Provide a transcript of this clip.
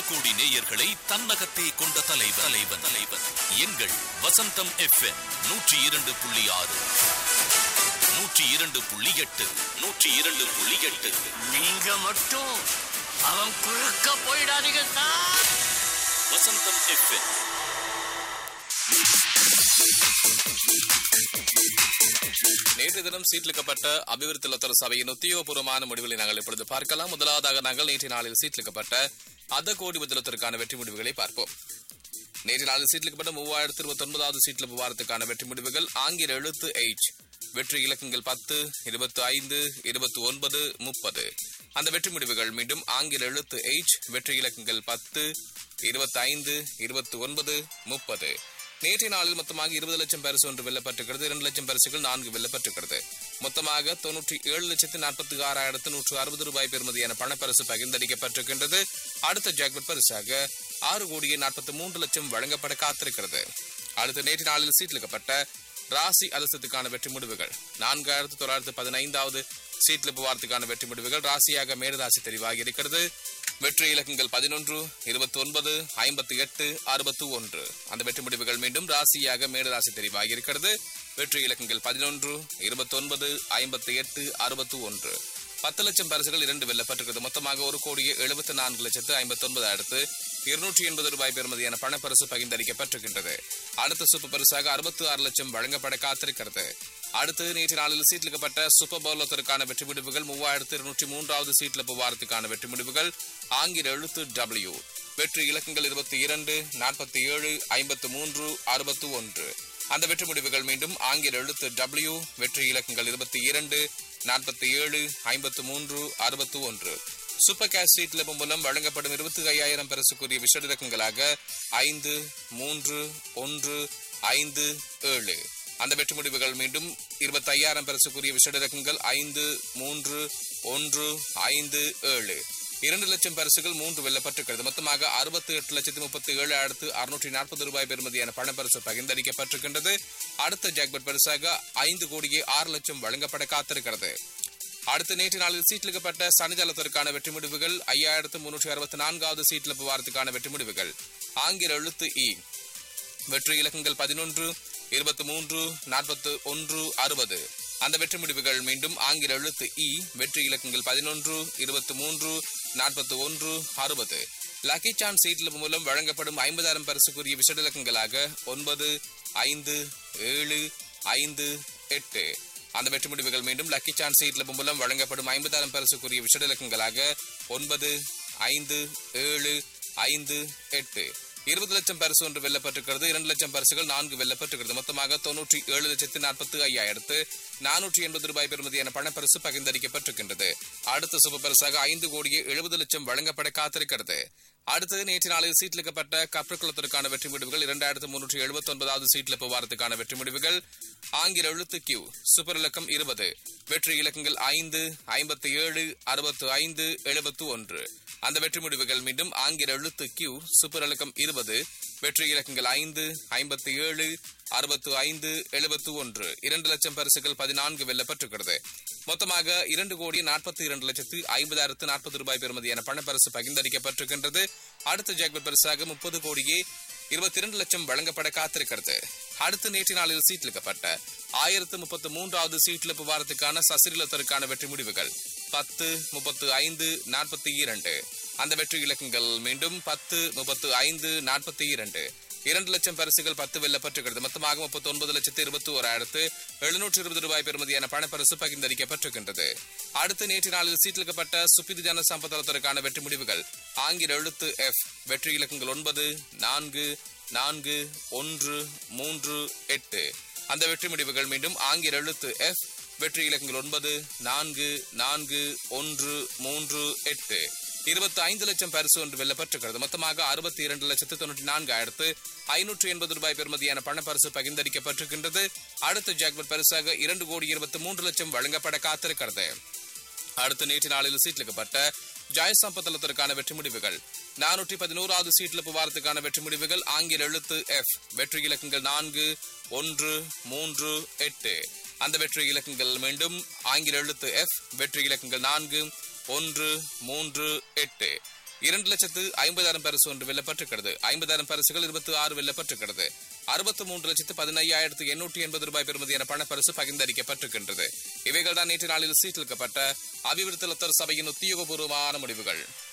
கோடி நேயர்களை தன்னகத்தே கொண்ட தலைவர் தலைவன் தலைவன் எங்கள் வசந்தம் எஃப்எம் நூற்றி இரண்டு புள்ளி ஆறு நூற்றி இரண்டு புள்ளி எட்டு நூற்றி இரண்டு புள்ளி எட்டு நீங்க மட்டும் அவன் குறுக்க போயிடாதீங்க சார் வசந்தம் எஃப்எம் நேற்று தினம் சீட்லிக்கப்பட்ட அபிவிருத்தி லத்தர சபையின் உத்தியோகபூர்வமான முடிவுகளை நாங்கள் இப்பொழுது பார்க்கலாம் முதலாவதாக நாங்கள் நேற்று நாளில் சீட்லிக்கப்பட்ட அத கோடி முதலத்திற்கான வெற்றி முடிவுகளை பார்ப்போம் நேற்று நாளில் சீட்லிக்கப்பட்ட மூவாயிரத்தி இருபத்தி ஒன்பதாவது சீட்ல வாரத்துக்கான வெற்றி முடிவுகள் ஆங்கில எழுத்து எயிட் வெற்றி இலக்கங்கள் பத்து இருபத்தி ஐந்து இருபத்தி ஒன்பது முப்பது அந்த வெற்றி முடிவுகள் மீண்டும் ஆங்கில எழுத்து எயிட் வெற்றி இலக்கங்கள் பத்து இருபத்தி ஐந்து இருபத்தி ஒன்பது முப்பது நேற்றைய நாளில் மொத்தமாக இருபது லட்சம் பரிசு ஒன்று வெல்லப்பட்டிருக்கிறது இரண்டு லட்சம் பரிசுகள் நான்கு வெல்லப்பட்டிருக்கிறது மொத்தமாக தொன்னூற்றி ஏழு லட்சத்து நாற்பத்தி ஆறாயிரத்து நூற்று அறுபது ரூபாய் பெறுமதியான பணப்பரிசு பகிர்ந்தளிக்கப்பட்டிருக்கின்றது அடுத்த ஜாக்பட் பரிசாக ஆறு கோடியே நாற்பத்தி மூன்று லட்சம் வழங்கப்பட காத்திருக்கிறது அடுத்த நேற்று நாளில் சீட்லிக்கப்பட்ட ராசி அதிர்ஷ்டத்துக்கான வெற்றி முடிவுகள் நான்காயிரத்து தொள்ளாயிரத்து பதினைந்தாவது சீட்ல வாரத்துக்கான வெற்றி முடிவுகள் ராசியாக மேடராசி தெரிவாகி இருக்கிறது வெற்றி இலக்கங்கள் பதினொன்று இருபத்தி ஒன்பது ஐம்பத்தி எட்டு அறுபத்தி ஒன்று அந்த வெற்றி முடிவுகள் மீண்டும் ராசியாக மேடராசி தெரிவாகி இருக்கிறது வெற்றி இலக்கங்கள் பதினொன்று இருபத்தி ஒன்பது ஐம்பத்தி எட்டு அறுபத்தி ஒன்று பத்து லட்சம் பரிசுகள் இரண்டு வெல்லப்பட்டிருக்கிறது மொத்தமாக ஒரு கோடியே எழுபத்தி நான்கு லட்சத்து ஐம்பத்தி ஒன்பதாயிரத்து இருநூற்றி எண்பது ரூபாய் பெறுமதியான பணப்பரிசு பகிர்ந்தளிக்கப்பட்டிருக்கின்றது அடுத்த சூப்பர் பரிசாக அறுபத்தி ஆறு லட்சம் வழங்கப்பட காத்திருக்கிறது அடுத்து நேற்று நாளில் சீட்லிக்கப்பட்ட சூப்பர் பவுலத்திற்கான வெற்றி முடிவுகள் மூவாயிரத்து இருநூற்றி மூன்றாவது சீட்ல வாரத்துக்கான வெற்றி முடிவுகள் ஆங்கில எழுத்து டபிள்யூ வெற்றி இலக்கங்கள் இருபத்தி இரண்டு நாற்பத்தி ஏழு ஐம்பத்து மூன்று அறுபத்து ஒன்று அந்த வெற்றி முடிவுகள் மீண்டும் ஆங்கில எழுத்து டபிள்யூ வெற்றி இலக்கங்கள் இருபத்தி இரண்டு நாற்பத்தி ஏழு ஐம்பத்து மூன்று அறுபத்து ஒன்று சூப்பர் கேஷ் சீட்ல மூலம் வழங்கப்படும் இருபத்தி ஐயாயிரம் பரிசுக்குரிய விஷய இலக்கங்களாக ஐந்து மூன்று ஒன்று ஐந்து ஏழு அந்த வெற்றி முடிவுகள் மீண்டும் இருபத்தி ஐயாயிரம் பரிசுக்குரிய விஷய இலக்கங்கள் ஐந்து மூன்று ஒன்று ஐந்து ஏழு இரண்டு லட்சம் பரிசுகள் மூன்று வெல்லப்பட்டிருக்கிறது மொத்தமாக அறுபத்தி எட்டு லட்சத்தி முப்பத்தி ஏழு அடுத்து அறுநூற்றி நாற்பது ரூபாய் பெறுமதியான பணப்பரிசு பகிர்ந்தளிக்கப்பட்டிருக்கின்றது அடுத்த ஜாக்பட் பரிசாக ஐந்து கோடியே ஆறு லட்சம் வழங்கப்பட காத்திருக்கிறது அடுத்த நேற்று நாளில் சீட்லிக்கப்பட்ட சனிதளத்திற்கான வெற்றி முடிவுகள் ஐயாயிரத்து முன்னூற்றி அறுபத்தி நான்காவது சீட்ல வாரத்துக்கான வெற்றி முடிவுகள் ஆங்கில எழுத்து இ வெற்றி இலக்கங்கள் பதினொன்று இருபத்தி மூன்று நாற்பத்து ஒன்று அறுபது அந்த வெற்றி முடிவுகள் மீண்டும் ஆங்கில எழுத்து இ வெற்றி இலக்கங்கள் பதினொன்று இருபத்தி மூன்று நாற்பத்தி ஒன்று அறுபது லக்கி சான்ஸ் சீட்ல மூலம் வழங்கப்படும் ஐம்பதாயிரம் பரிசுக்குரிய விஷட இலக்கங்களாக ஒன்பது ஐந்து ஏழு ஐந்து எட்டு அந்த வெற்றி முடிவுகள் மீண்டும் லக்கி சான்ஸ் சீட்ல மூலம் வழங்கப்படும் ஐம்பதாயிரம் பரிசுக்குரிய விஷட இலக்கங்களாக ஒன்பது ஐந்து ஏழு ஐந்து எட்டு இருபது லட்சம் பரிசு ஒன்று வெல்லப்பட்டிருக்கிறது இரண்டு லட்சம் பரிசுகள் நான்கு வெல்லப்பட்டிருக்கிறது மொத்தமாக தொன்னூற்றி ஏழு லட்சத்து நாற்பத்தி ஐயாயிரத்து நானூற்றி எண்பது ரூபாய் பெறுமதியான பணப்பரிசு பகிர்ந்தளிக்கப்பட்டிருக்கின்றது அடுத்த சுப பரிசாக ஐந்து கோடியே எழுபது லட்சம் வழங்கப்பட காத்திருக்கிறது அடுத்தது நேற்று நாளில் சீட்லிக்கப்பட்ட கப்ரக்குளத்திற்கான வெற்றி முடிவுகள் இரண்டாயிரத்து முன்னூற்றி எழுபத்தி ஒன்பதாவது சீட்ல வாரத்துக்கான வெற்றி முடிவுகள் ஆங்கில எழுத்து கியூ சூப்பர் இலக்கம் இருபது வெற்றி இலக்கங்கள் ஐந்து ஐம்பத்தி ஏழு அறுபத்து ஐந்து எழுபத்து ஒன்று அந்த வெற்றி முடிவுகள் மீண்டும் ஆங்கில எழுத்து கியூ சூப்பர் இலக்கம் இருபது வெற்றி இலக்கங்கள் ஐந்து ஐம்பத்தி ஏழு அறுபத்து ஐந்து எழுபத்து ஒன்று இரண்டு லட்சம் பரிசுகள் பதினான்கு வெல்லப்பட்டிருக்கிறது மொத்தமாக இரண்டு கோடி நாற்பத்தி இரண்டு லட்சத்து ஐம்பதாயிரத்து நாற்பது ரூபாய் பெறுமதியான பணப்பரிசு பகிர்ந்தளிக்கப்பட்டிருக்கின்றது அடுத்த ஜாக்பட் பரிசாக முப்பது கோடியே இருபத்தி இரண்டு லட்சம் வழங்கப்பட காத்திருக்கிறது அடுத்து நேற்று நாளில் சீட்லிக்கப்பட்ட ஆயிரத்து முப்பத்து மூன்றாவது சீட்லிப்பு வாரத்துக்கான சசிரிலத்திற்கான வெற்றி முடிவுகள் பத்து முப்பத்து ஐந்து நாற்பத்தி இரண்டு அந்த வெற்றி இலக்கங்கள் மீண்டும் பத்து முப்பத்து ஐந்து நாற்பத்தி இரண்டு இரண்டு லட்சம் பரிசுகள் பத்து வெல்லப்பட்டிருக்கிறது மொத்தமாக முப்பத்தி ஒன்பது லட்சத்து இருபத்தி ஓராயிரத்து எழுநூற்று இருபது ரூபாய் பெறுமதியான பணப்பரிசு பகிர்ந்தளிக்கப்பட்டிருக்கின்றது அடுத்து நேற்று நாளில் சீட்டிலிக்கப்பட்ட சுப்பிதி ஜன சம்பதத்திற்கான வெற்றி முடிவுகள் ஆங்கில எழுத்து எஃப் வெற்றி இலக்கங்கள் ஒன்பது நான்கு நான்கு ஒன்று மூன்று எட்டு அந்த வெற்றி முடிவுகள் மீண்டும் ஆங்கில எழுத்து எஃப் வெற்றி இலக்கங்கள் ஒன்பது நான்கு நான்கு ஒன்று மூன்று எட்டு இருபத்தி ஐந்து லட்சம் பரிசு ஒன்று வெல்லப்பட்டிருக்கிறது மொத்தமாக அறுபத்தி இரண்டு லட்சத்து தொண்ணூற்றி நான்காயிரத்து ஐநூற்று எண்பது ரூபாய் பெறுமதியான பணப்பரிசு பகிர்ந்தளிக்கப்பட்டிருக்கின்றது அடுத்த ஜாக்பட் பரிசாக இரண்டு கோடி இருபத்தி மூன்று லட்சம் வழங்கப்பட காத்திருக்கிறது அடுத்து நேற்று நாளில் சீட்லிக்கப்பட்ட ஜாயசம்பத்தலத்திற்கான வெற்றி முடிவுகள் நானூற்றி பதினோராவது சீட்ல வாரத்துக்கான வெற்றி முடிவுகள் ஆங்கில எழுத்து எஃப் வெற்றி இலக்கங்கள் நான்கு ஒன்று மூன்று எட்டு அந்த வெற்றி இலக்கங்கள் மீண்டும் ஆங்கில எழுத்து எஃப் வெற்றி இலக்கங்கள் நான்கு ஒன்று மூன்று எட்டு இரண்டு லட்சத்து ஐம்பதாயிரம் பரிசு ஒன்று வெல்லப்பட்டிருக்கிறது ஐம்பதாயிரம் பரிசுகள் இருபத்தி ஆறு வெல்லப்பட்டிருக்கிறது அறுபத்து மூன்று லட்சத்து பதினையாயிரத்து எண்ணூற்றி எண்பது ரூபாய் பெறுமதியான பணப்பரிசு பகிர்ந்தளிக்கப்பட்டிருக்கின்றது இவைகள் தான் நேற்று நாளில் சீட்டிலிக்கப்பட்ட அபிவிருத்தி லத்தர் சபையின் உத்தியோகபூர்வமான முடிவுகள்